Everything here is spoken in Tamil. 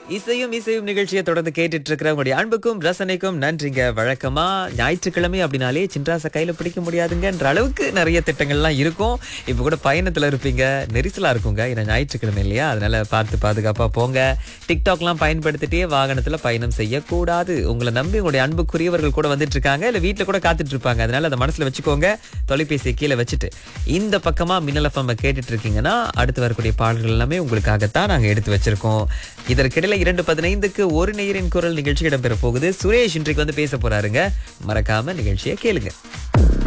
இசையும் இசையும் நிகழ்ச்சியை தொடர்ந்து கேட்டுட்டு இருக்கிற உங்களுடைய அன்புக்கும் ரசனைக்கும் நன்றிங்க வழக்கமா ஞாயிற்றுக்கிழமை அப்படின்னாலே சின்ராச கையில பிடிக்க முடியாதுங்கன்ற அளவுக்கு நிறைய திட்டங்கள்லாம் இருக்கும் இப்போ கூட பயணத்துல இருப்பீங்க நெரிசலா இருக்குங்க ஏன்னா ஞாயிற்றுக்கிழமை இல்லையா அதனால பார்த்து பாதுகாப்பா போங்க டிக்டாக்லாம் பயன்படுத்திட்டே வாகனத்துல பயணம் செய்யக்கூடாது உங்களை நம்பி உங்களுடைய அன்புக்குரியவர்கள் கூட வந்துட்டு இருக்காங்க இல்ல வீட்டுல கூட காத்துட்டு இருப்பாங்க அதனால அதை மனசுல வச்சுக்கோங்க தொலைபேசியை கீழே வச்சுட்டு இந்த பக்கமா மின்னல் எஃப்எம் கேட்டுட்டு இருக்கீங்கன்னா அடுத்து வரக்கூடிய பாடல்கள் எல்லாமே உங்களுக்காகத்தான் நாங்க எடுத்து வச்சிருக்கோம் இதற்கிடையில இரண்டு பதினைந்துக்கு ஒரு நேரின் குரல் நிகழ்ச்சி இடம்பெற போகுது சுரேஷ் இன்றைக்கு வந்து பேச போறாருங்க மறக்காம நிகழ்ச்சியை கேளுங்க